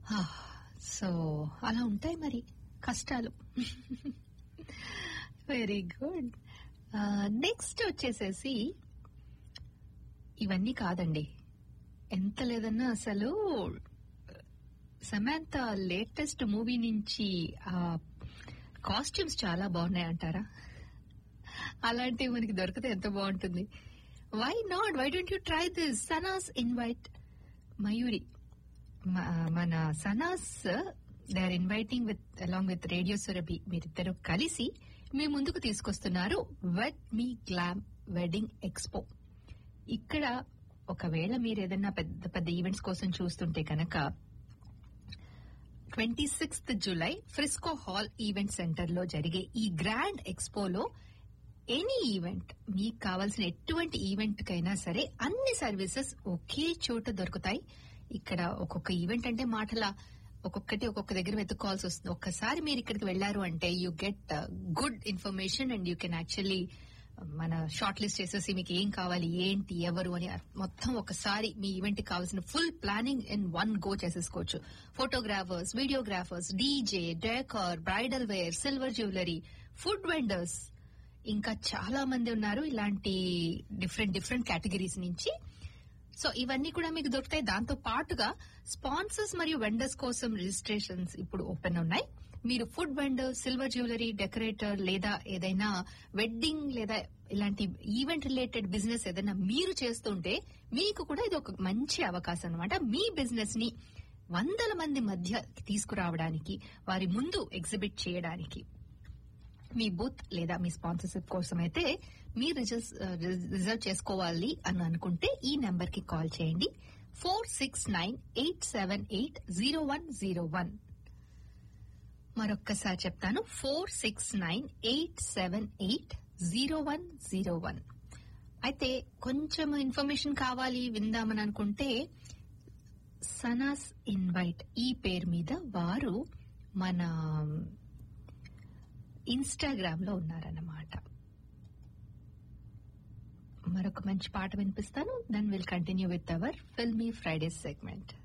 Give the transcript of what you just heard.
so అలా ఉంటాయి మరి కష్టాలు వెరీ గుడ్ నెక్స్ట్ వచ్చేసేసి ఇవన్నీ కాదండి ఎంత లేదన్నా అసలు సమాంత లేటెస్ట్ మూవీ నుంచి ఆ కాస్ట్యూమ్స్ చాలా బాగున్నాయి అంటారా అలాంటివి మనకి దొరికితే ఎంత బాగుంటుంది why not why don't you try this Sanas invite Mayuri మ- మన Sanas they are inviting with along with radio Surabhi మీరిద్దరు కలిసి మీ ముందుకు తీసుకొస్తున్నారు wed me glam wedding expo ఇక్కడ ఒకవేళ మీరు ఏదైనా పెద్ద పెద్ద ఈవెంట్స్ కోసం చూస్తుంటే కనుక twenty sixth July Frisco hall event center లో జరిగే ఈ గ్రాండ్ ఎక్స్పోలో ఎనీ ఈవెంట్ మీకు కావాల్సిన ఎటువంటి ఈవెంట్ కైనా సరే అన్ని సర్వీసెస్ ఒకే చోట దొరుకుతాయి ఇక్కడ ఒక్కొక్క ఈవెంట్ అంటే మాటల ఒక్కొక్కటి ఒక్కొక్క దగ్గర వెతుక్కోవాల్సి వస్తుంది ఒక్కసారి మీరు ఇక్కడికి వెళ్లారు అంటే you get good information and you can actually మన షార్ట్ లిస్ట్ చేసేసి మీకు ఏం కావాలి ఏంటి ఎవరు అని మొత్తం ఒకసారి మీ ఈవెంట్ కి కావాల్సిన full planning in one go చేసేసుకోవచ్చు photographers videographers DJ decor bridal wear silver jewellery food vendors ఇంకా చాలా మంది ఉన్నారు ఇలాంటి డిఫరెంట్ డిఫరెంట్ కేటగిరీస్ నుంచి సో ఇవన్నీ కూడా మీకు దొరుకుతాయి దాంతో పాటుగా స్పాన్సర్స్ మరియు వెండర్స్ కోసం రిజిస్ట్రేషన్స్ ఇప్పుడు ఓపెన్ ఉన్నాయి మీరు food vendor silver jewellery decorator లేదా ఏదైనా వెడ్డింగ్ లేదా ఇలాంటి ఈవెంట్ రిలేటెడ్ బిజినెస్ ఏదైనా మీరు చేస్తుంటే మీకు కూడా ఇది ఒక మంచి అవకాశం అనమాట మీ బిజినెస్ ని వందల మంది మధ్య తీసుకురావడానికి వారి ముందు ఎగ్జిబిట్ చేయడానికి మీ బూత్ లేదా మీ స్పాన్సర్షిప్ కోసం అయితే మీరు రిజర్వ్ చేసుకోవాలి అని అనుకుంటే ఈ నెంబర్ కి కాల్ చేయండి four six nine eight seven eight zero one zero one మరొక్కసారి చెప్తాను four six nine eight seven eight zero one zero one అయితే కొంచెం ఇన్ఫర్మేషన్ కావాలి విందామని అనుకుంటే సనాస్ ఇన్వైట్ ఈ పేరు మీద వారు మన ఇన్స్టాగ్రామ్ లో ఉన్నారన్నమాట మరొక మంచి పాట వినిపిస్తాను then will continue with our filmy Fridays segment